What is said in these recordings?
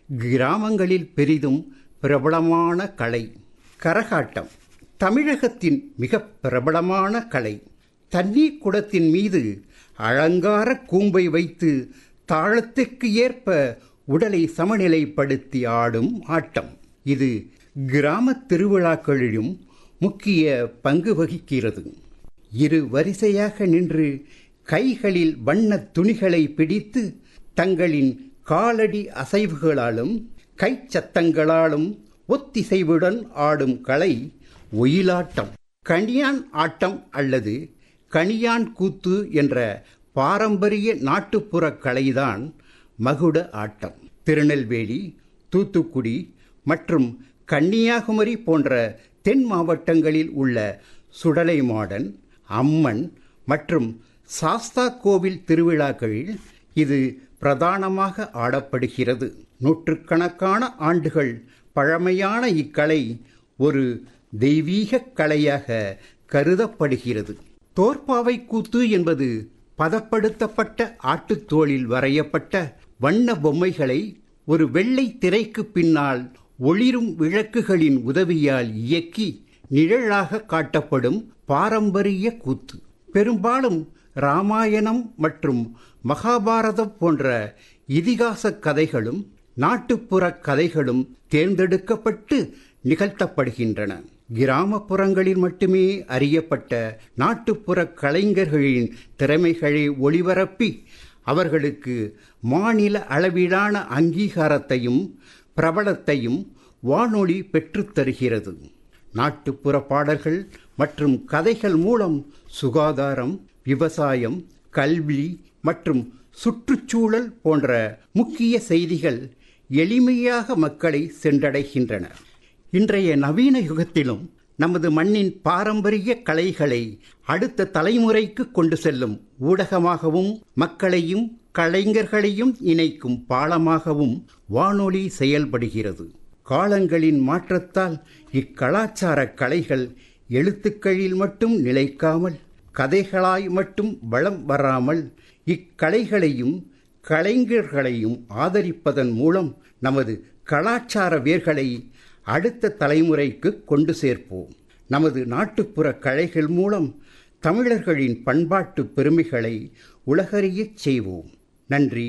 கிராமங்களில் பெரிதும் பிரபலமான கலை கரகாட்டம் தமிழகத்தின் மிக பிரபலமான கலை தண்ணீர் குடத்தின் மீது அலங்கார கூம்பை வைத்து தாளத்திற்கு ஏற்ப உடலை சமநிலைப்படுத்தி ஆடும் ஆட்டம் இது கிராம திருவிழாக்களிலும் முக்கிய பங்கு வகிக்கிறது இரு வரிசையாக நின்று கைகளில் வண்ணத் துணிகளை பிடித்து தங்களின் காலடி அசைவுகளாலும் கைச்சத்தங்களாலும் ஒத்திசைவுடன் ஆடும் கலை ஒயிலாட்டம் கணியான் ஆட்டம் அல்லது கணியான் கூத்து என்ற பாரம்பரிய நாட்டுப்புற கலைதான் மகுட ஆட்டம் திருநெல்வேலி தூத்துக்குடி மற்றும் கன்னியாகுமரி போன்ற தென் மாவட்டங்களில் உள்ள சுடலைமாடன் அம்மன் மற்றும் சாஸ்தா கோவில் திருவிழாக்களில் இது பிரதானமாக ஆடப்படுகிறது நூற்றுக்கணக்கான ஆண்டுகள் பழமையான இக்கலை ஒரு தெய்வீக கலையாக கருதப்படுகிறது தோற்பாவை கூத்து என்பது பதப்படுத்தப்பட்ட ஆட்டுத்தோளில் வரையப்பட்ட வண்ண பொம்மைகளை ஒரு வெள்ளை திரைக்கு பின்னால் ஒளிரும் விளக்குகளின் உதவியால் இயக்கி நிழலாக காட்டப்படும் பாரம்பரிய கூத்து பெரும்பாலும் ராமாயணம் மற்றும் மகாபாரதம் போன்ற இதிகாச கதைகளும் நாட்டுப்புற கதைகளும் தேர்ந்தெடுக்கப்பட்டு நிகழ்த்தப்படுகின்றன கிராமப்புறங்களில் மட்டுமே அறியப்பட்ட நாட்டுப்புற கலைஞர்களின் திறமைகளை ஒளிபரப்பி அவர்களுக்கு மாநில அளவிலான அங்கீகாரத்தையும் பிரபலத்தையும் வானொலி பெற்றுத் தருகிறது நாட்டுப்புற பாடல்கள் மற்றும் கதைகள் மூலம் சுகாதாரம் விவசாயம் கல்வி மற்றும் சுற்றுச்சூழல் போன்ற முக்கிய செய்திகள் எளிமையாக மக்களை சென்றடைகின்றன இன்றைய நவீன யுகத்திலும் நமது மண்ணின் பாரம்பரிய கலைகளை அடுத்த தலைமுறைக்கு கொண்டு செல்லும் ஊடகமாகவும் மக்களையும் கலைஞர்களையும் இணைக்கும் பாலமாகவும் வானொலி செயல்படுகிறது காலங்களின் மாற்றத்தால் இக்கலாச்சார கலைகள் எழுத்துக்களில் மட்டும் நிலைக்காமல் கதைகளாய் மட்டும் வளம் வராமல் இக்கலைகளையும் கலைஞர்களையும் ஆதரிப்பதன் மூலம் நமது கலாச்சார வேர்களை அடுத்த தலைமுறைக்கு கொண்டு சேர்ப்போம் நமது நாட்டுப்புற கலைகள் மூலம் தமிழர்களின் பண்பாட்டு பெருமைகளை உலகறியச் செய்வோம் நன்றி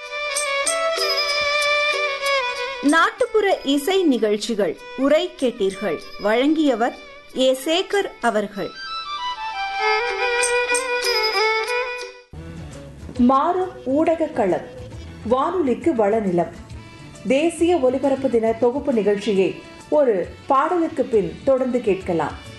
நாட்டுப்புற இசை நிகழ்ச்சிகள் உரை கேட்டீர்கள் வழங்கியவர் ஏ சேகர் அவர்கள் மாறும் ஊடக களம் வானொலிக்கு வளநிலம் தேசிய ஒலிபரப்பு தின தொகுப்பு நிகழ்ச்சியை ஒரு பாடலுக்கு பின் தொடர்ந்து கேட்கலாம்